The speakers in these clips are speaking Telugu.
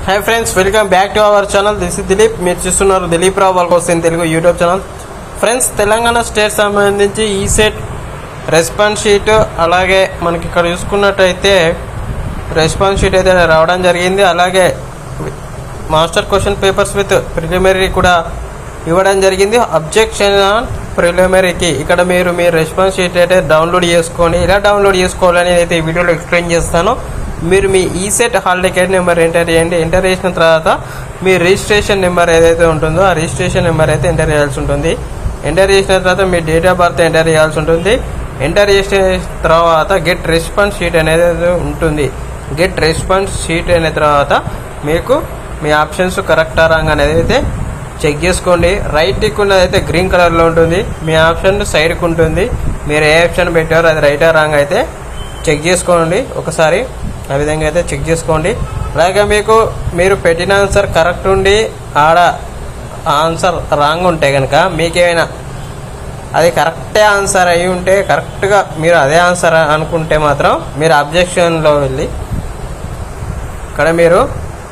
hi friends welcome back to our channel this is Dilip మీరు చూస్తున్నారు దిలీప్ రావు వాళ్ళ కోసం Telugu YouTube channel friends Telangana state సంబంధించి ఈ సెట్ రెస్పాన్స్ షీట్ అలాగే మనకి ఇక్కడ చూసుకున్నట్టయితే రెస్పాన్స్ షీట్ అయితే రావడం జరిగింది అలాగే master question papers with preliminary కూడా ఇవ్వడం జరిగింది అబ్జెక్షన్ ఆన్ ప్రిలిమినరీకి ఇక్కడ మీరు మీ రెస్పాన్స్ షీట్ అయితే డౌన్లోడ్ చేసుకోండి ఎలా డౌన్లోడ్ చేసుకోవాలని అయితే ఈ వీడియోలో ఎక్స్ప్లెయిన్ చేస్తాను మీరు మీ ఈ set hall ticket number enter చేయండి ఎంటర్ చేసిన తర్వాత మీ రిజిస్ట్రేషన్ నెంబర్ ఏదైతే ఉంటుందో ఆ రిజిస్ట్రేషన్ నెంబర్ అయితే ఎంటర్ చేయాల్సి ఉంటుంది ఎంటర్ చేసిన తర్వాత మీ డేట్ ఆఫ్ బర్త్ ఎంటర్ చేయాల్సి ఉంటుంది ఎంటర్ చేసిన తర్వాత గెట్ రెస్పాన్స్ షీట్ అనేది ఉంటుంది గెట్ రెస్పాన్స్ షీట్ అయిన తర్వాత మీకు మీ ఆప్షన్స్ కరెక్టా రాంగ్ అనేది అయితే చెక్ చేసుకోండి రైట్ టిక్ ఉన్నది అయితే గ్రీన్ కలర్లో ఉంటుంది మీ ఆప్షన్ సైడ్కి ఉంటుంది మీరు ఏ ఆప్షన్ పెట్టారో అది రైటా రాంగ్ అయితే చెక్ చేసుకోండి ఒకసారి ఆ విధంగా అయితే చెక్ చేసుకోండి అలాగే మీకు మీరు పెట్టిన ఆన్సర్ కరెక్ట్ ఉండి ఆడ ఆన్సర్ రాంగ్ ఉంటే కనుక మీకేమైనా అది కరెక్టే ఆన్సర్ అయి ఉంటే కరెక్ట్గా మీరు అదే ఆన్సర్ అనుకుంటే మాత్రం మీరు అబ్జెక్షన్లో వెళ్ళి ఇక్కడ మీరు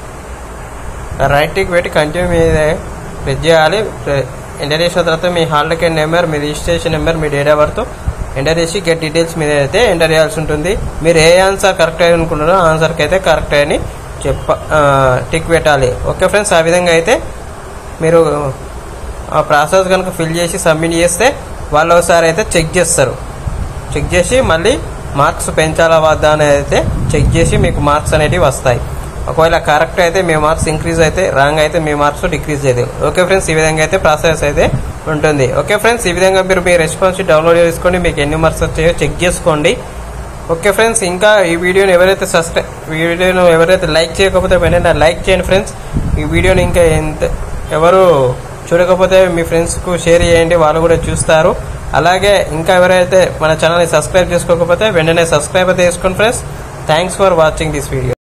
రైట్కి పెట్టి కంటిన్యూ మీద ప్రెస్ చేయాలి ఎంటర్ చేసిన తర్వాత మీ హాల్ టికెట్ నెంబర్ మీ రిజిస్ట్రేషన్ నెంబర్ మీ డేట్ ఆఫ్ బర్త్ ఎంటర్ చేసి గెట్ డీటెయిల్స్ మీద అయితే ఎంటర్ చేయాల్సి ఉంటుంది మీరు ఏ ఆన్సర్ కరెక్ట్ అయి అనుకుంటారో ఆన్సర్కి అయితే కరెక్ట్ అని చెప్ప టిక్ పెట్టాలి ఓకే ఫ్రెండ్స్ ఆ విధంగా అయితే మీరు ఆ ప్రాసెస్ కనుక ఫిల్ చేసి సబ్మిట్ చేస్తే వాళ్ళు ఒకసారి అయితే చెక్ చేస్తారు చెక్ చేసి మళ్ళీ మార్క్స్ పెంచాలా వద్దా అనేది అయితే చెక్ చేసి మీకు మార్క్స్ అనేటివి వస్తాయి ఒకవేళ కరెక్ట్ అయితే మీ మార్క్స్ ఇంక్రీజ్ అయితే రాంగ్ అయితే మీ మార్క్స్ డిక్రీజ్ అయితే ఓకే ఫ్రెండ్స్ ఈ విధంగా అయితే ప్రాసెస్ అయితే ఉంటుంది ఓకే ఫ్రెండ్స్ ఈ విధంగా మీరు మీ రెస్పాన్స్ డౌన్లోడ్ చేసుకోండి మీకు ఎన్ని మార్క్స్ వచ్చాయో చెక్ చేసుకోండి ఓకే ఫ్రెండ్స్ ఇంకా ఈ వీడియోని ఎవరైతే సబ్స్క్రైబ్ వీడియోను ఎవరైతే లైక్ చేయకపోతే వెంటనే లైక్ చేయండి ఫ్రెండ్స్ ఈ వీడియోని ఇంకా ఎంత ఎవరు చూడకపోతే మీ ఫ్రెండ్స్కు షేర్ చేయండి వాళ్ళు కూడా చూస్తారు అలాగే ఇంకా ఎవరైతే మన ఛానల్ని సబ్స్క్రైబ్ చేసుకోకపోతే వెంటనే సబ్స్క్రైబ్ అయితే చేసుకోండి friends thanks for watching this video